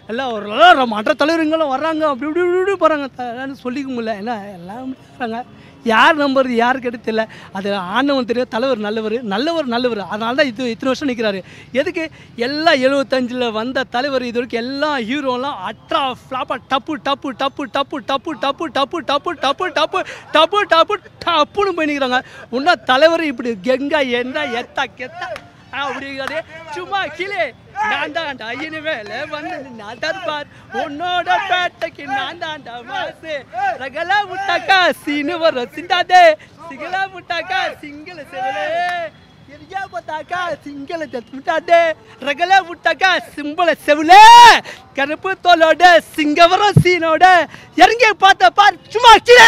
எல்லாம் ஒரு எல்லாம் மற்ற தலைவருங்களும் வர்றாங்க அப்படி இப்படி இப்படி இப்படி போகிறாங்க எல்லாரும் சொல்லிக்க முடியல என்ன எல்லாம் வர்றாங்க யார் நம்புறது யாருக்கு எடுத்து தெரியல அது ஆண்டவன் தெரியும் தலைவர் நல்லவர் நல்லவர் நல்லவர் அதனால தான் இது இத்தனை வருஷம் நிற்கிறாரு எதுக்கு எல்லா எழுபத்தஞ்சில் வந்த தலைவர் இது வரைக்கும் எல்லா ஹீரோலாம் அட்ரா ஃப்ளாப்பா டப்பு டப்பு டப்பு டப்பு டப்பு டப்பு டப்பு டப்பு டப்பு டப்பு டப்பு டப்பு டப்புன்னு போய் நிற்கிறாங்க இன்னும் தலைவர் இப்படி கெங்கா என்ன எத்தா கெத்தா அப்படிங்கிறது சும்மா கீழே நான் தாண்டா இனிமேல வந்து நான் தர்பார் உன்னோட பேட்டைக்கு நான் தாண்டா மாசு ரகலா முட்டாக்கா சீனு வரும் சிண்டாதே சிங்களா முட்டாக்கா சிங்கள செவலே எரியா போட்டாக்கா சிங்கள முட்டாதே ரகலா முட்டாக்கா சிம்பள செவலே கருப்பு தோலோட சிங்கவரம் சீனோட இறங்கி பார்த்த பார் சும்மா கீழே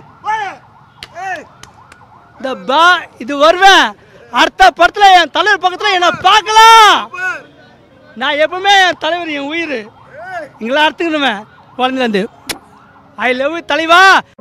இந்த பா இது வருவேன் அடுத்த படத்தில் என் தலைவர் பக்கத்தில் என்னை பார்க்கலாம் நான் எப்பவுமே என் தலைவர் என் உயிர் எங்களை அறுத்துக்கணுமே குழந்தைலேருந்து ஐ லவ் தலைவா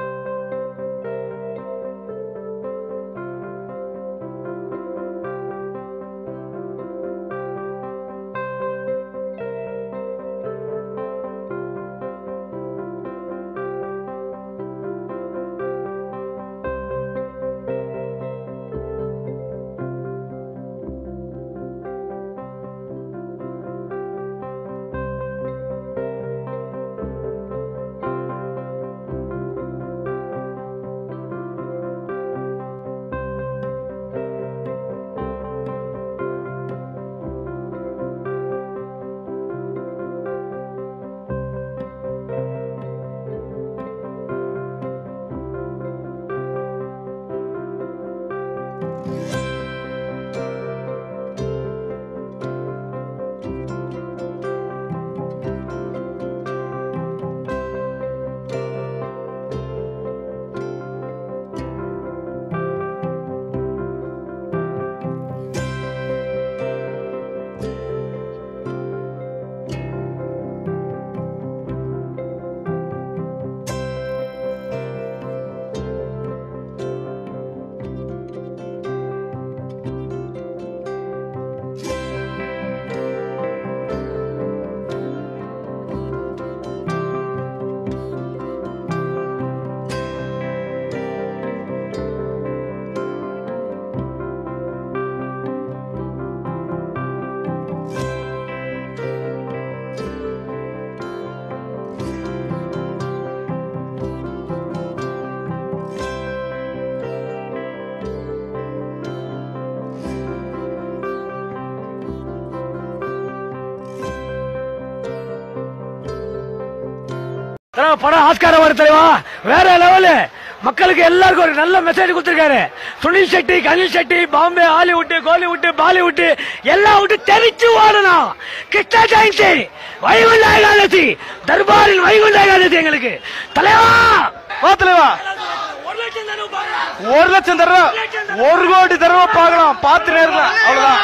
தலைவா படம் ஆஸ்கார வர தலைவா வேற லெவலு மக்களுக்கு எல்லாருக்கும் ஒரு நல்ல மெசேஜ் கொடுத்திருக்காரு சுனில் செட்டி கனில் செட்டி பாம்பே ஹாலிவுட் கோலிவுட் பாலிவுட் எல்லாம் விட்டு தெரிச்சு வாழணும் கிருஷ்ணா ஜெயந்தி வைகுண்ட ஏகாதசி தர்பாரில் வைகுண்ட ஏகாதசி எங்களுக்கு தலைவா வா தலைவா ஒரு லட்சம் தடவை பாருங்க. ஒரு லட்சம் தடவை ஒரு கோடி தடவை பார்க்கலாம் பார்த்து நேரலாம் அவ்வளவுதான்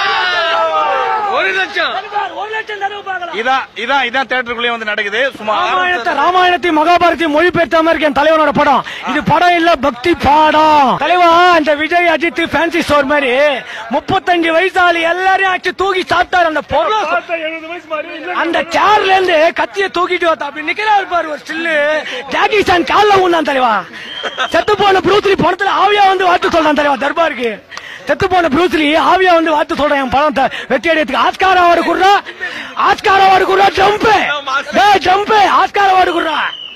ஒரு லட்சம் தர்பார் ஒரு லட்சம் தடவை பார்க்கலாம் இதான் இதான் இதான் தேட்டருக்குள்ளே வந்து நடக்குது சும்மா ராமாயணத்தை ராமாயணத்தை மகாபாரதி மொழிபெயர்த்த மாதிரி இருக்கு என் தலைவனோட படம் இது படம் இல்ல பக்தி பாடம் தலைவா இந்த விஜய் அஜித் ஃபேன்சி ஸ்டோர் மாதிரி முப்பத்தஞ்சு வயசாளி எல்லாரையும் ஆச்சு தூக்கி சாப்பிட்டாரு அந்த பொருள் அந்த சேர்ல இருந்து கத்திய தூக்கிட்டு வந்தா அப்படி நிக்கிறாரு பாரு ஒரு ஸ்டில்லு ஜாக்கி சான் கால்ல ஊந்தான் தலைவா செத்து போன ப்ரூஸ்லி படத்துல ஆவியா வந்து வாட்டு சொல்றான் தலைவா தர்பாருக்கு செத்து போன ப்ரூஸ்லி ஆவியா வந்து வாட்டு சொல்றேன் என் படம் த- வெற்றி அடையத்துக்கு ஆஸ்கார் அவார்டு குடுறா ஆஸ்கார் அவார்டு குடுறா ஜம்ப் ஜம்ப் ஆஸ்கார் அவார்டு குடுறா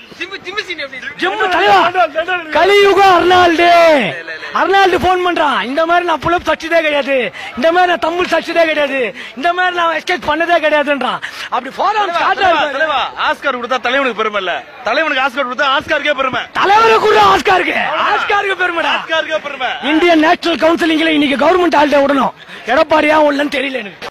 ஜிம் தலைவா கலியுகம் அர்னால்டு அர்னால்டு போன் பண்றான் இந்த மாதிரி நான் புலப் சச்சிதே கிடையாது இந்த மாதிரி நான் தமிழ் சச்சிதே கிடையாது இந்த மாதிரி நான் எஸ்கேப் பண்ணதே கிடையாதுன்றான் அப்படி போறான் தலைவா ஆஸ்கார் கொடுத்தா தலைவனுக்கு பெருமை இல்ல தலைவனுக்கு ஆஸ்கார் கொடுத்தா ஆஸ்காருக்கே பெருமை தலைவரை கூட ஆஸ்காருக்கு ஆஸ்காருக்கு பெருமைடா ஆஸ்காருக்கே பெருமை இந்தியன் நேஷனல் கவுன்சிலிங்ல இன்னைக்கு கவர்மெண்ட் ஆள்கிட்ட விடணும் எடப்பாடியா உள்ளன்னு தெரியல எனக்கு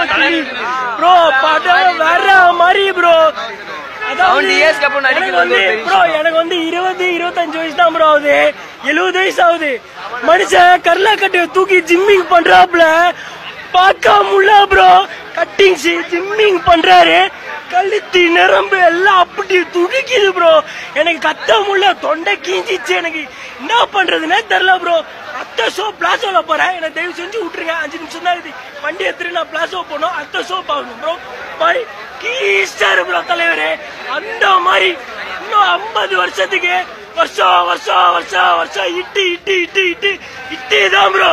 ப்ரோ படம் வேற மாதிரி ப்ரோ Seventy years க்கு அப்புறம் நடிக்கிறது வந்து ஒரு பெரிய ப்ரோ எனக்கு வந்து இருபது இருபத்தஞ்சு வயசு தான் ப்ரோ ஆகுது எழுபது வயசு ஆகுது மனுஷன் கர்லா கட்டைய தூக்கி ஜிம்மிங் பண்றாப்ல பார்க்க முடியல ப்ரோ கட்டிங்ஸ் ஜிம்மிங் பண்றாரு கழுத்தி நரம்பு எல்லாம் அப்படி துடிக்குது ப்ரோ எனக்கு கத்த முடியல தொண்டை கீஞ்சிச்சு எனக்கு என்ன பண்றதுன்னே தெரியல ப்ரோ அத்த ஷோ பிளாசோல போறேன் எனக்கு தயவு செஞ்சு விட்டுருங்க அஞ்சு நிமிஷம் தான் இது வண்டி எடுத்துட்டு நான் பிளாசோ போனோம் அத்த ஷோ பார்க்கணும் ப்ரோ மாதிரி கீஸ்டாரு ப்ரோ தலைவரே அந்த மாதிரி இன்னும் ஐம்பது வருஷத்துக்கு வருஷம் வருஷம் வருஷம் வருஷம் இட்டு இட்டு இட்டு இட்டு இட்டே தான் ப்ரோ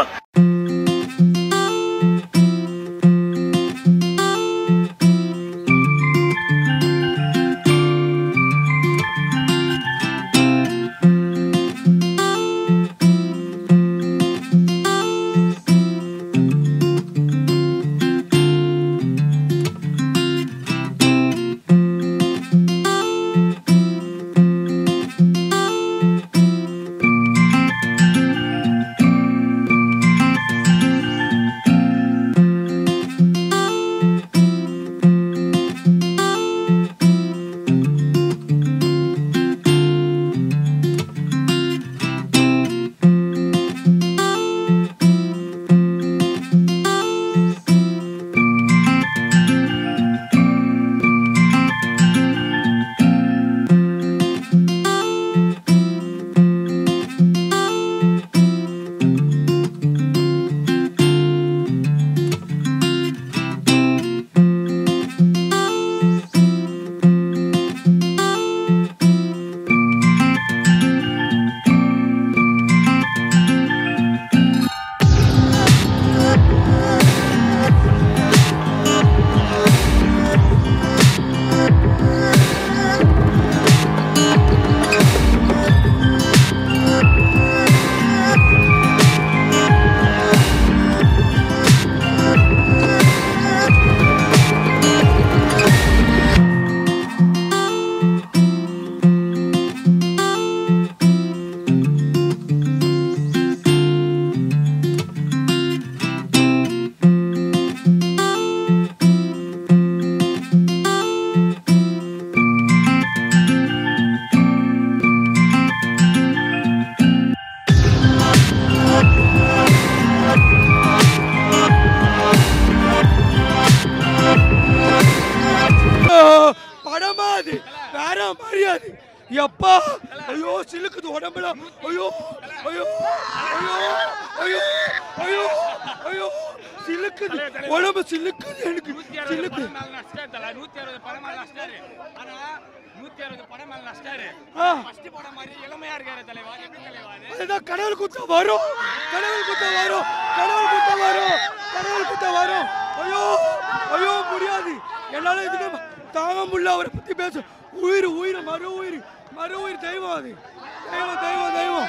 படமா அது வேற மரியாதை எப்பா ஐயோ சிலுக்குது உடம்புல ஐயோ ஐயோ ஐயோ ஐயோ ஐயோ ஐயோ சிலுக்குது உடம்பு சிலுக்குது எனக்கு சிலுக்கு நூத்தி அறுபது படம் மேல நஷ்டாரு ஆனா நூத்தி அறுபது படம் மேல நஷ்டாரு ஆ, ஃபர்ஸ்ட் படம் மாதிரி இளமையா இருக்காரு தலைவா எப்படி தலைவா அது அதுதான் கடவுள் குத்தம் வரும் கடவுள் குத்தம் வரும் கடவுள் குத்தம் வரும் கடவுள் குத்தம் வரும் ஐயோ ஐயோ முடியாது என்னால இதுக்கு தாங்க முடியல அவரை பத்தி பேச உயிர் உயிர் மறு உயிர் மறு உயிர் தெய்வம் அது தெய்வம் தெய்வம் தெய்வம்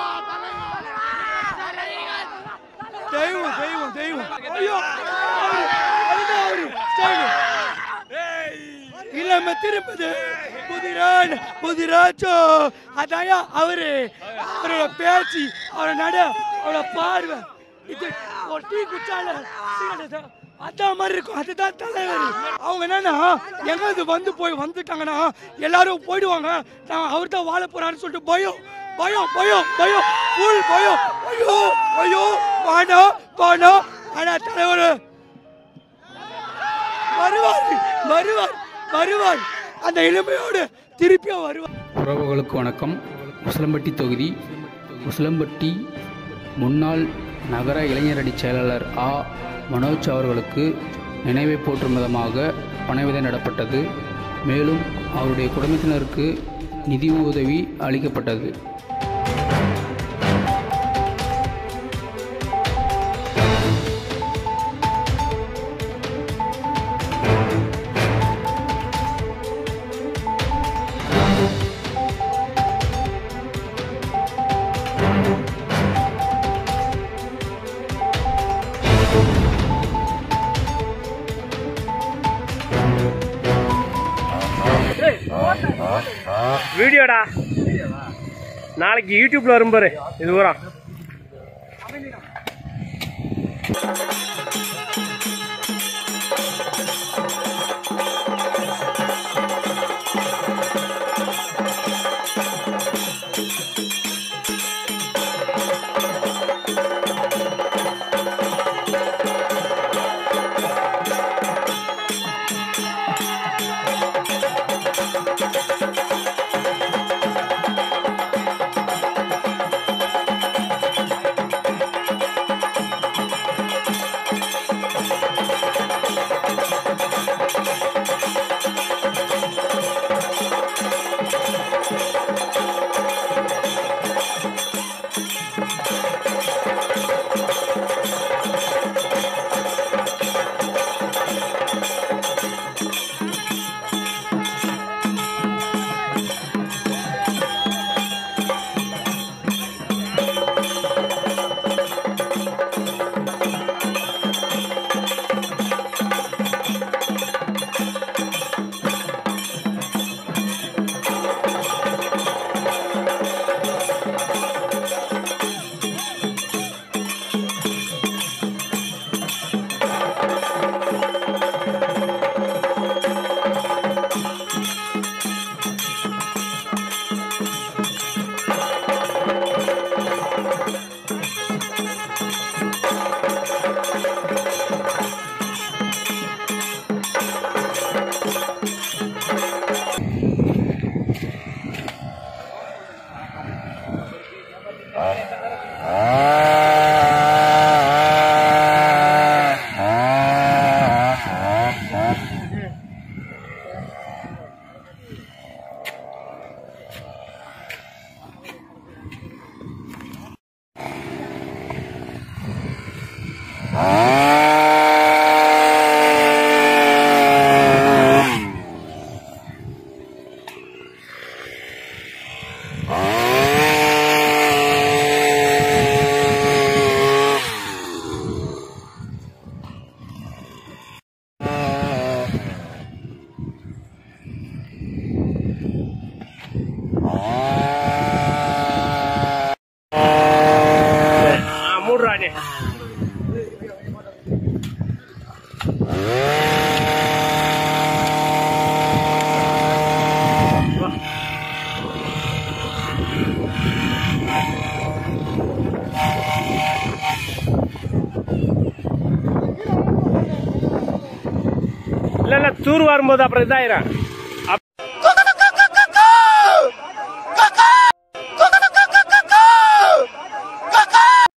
தெய்வம் தெய்வம் தெய்வம் ஐயோ அவரு, அதுதான் அவரு ஸ்டைலு இளம திருப்பது புதிரான் புதிராச்சோ அதாயா அவரு அவரோட பேச்சு அவரோட நட அவரோட பார்வை இது ஒரு டீ குச்சால cigarette அதான் மாதிரி இருக்கும் அதுதான் தலைவர் அவங்க என்னன்னா எங்க இது வந்து போய் வந்துட்டாங்கன்னா எல்லாரும் போயிடுவாங்க நான் அவர் தான் வாழ போறாருன்னு சொல்லிட்டு பயம் பயம் பயம் பயம் ஃபுல் பயம் ஐயோ ஐயோ வாடா வாடா ஆனா தலைவர் வருவார் வருவார் வருவார் அந்த இளமையோடு திருப்பியும் வருவார் உறவுகளுக்கு வணக்கம் உசிலம்பட்டி தொகுதி உசிலம்பட்டி முன்னாள் நகர இளைஞரணி செயலாளர் ஆ மனோஜ் அவர்களுக்கு நினைவை போற்றும் விதமாக பணவிதை நடப்பட்டது மேலும் அவருடைய குடும்பத்தினருக்கு நிதி உதவி அளிக்கப்பட்டது வீடியோடா நாளைக்கு யூடியூப்ல வரும் பாரு இது பூரா தூர் வரும்போது அப்புறம் இதாயிரும்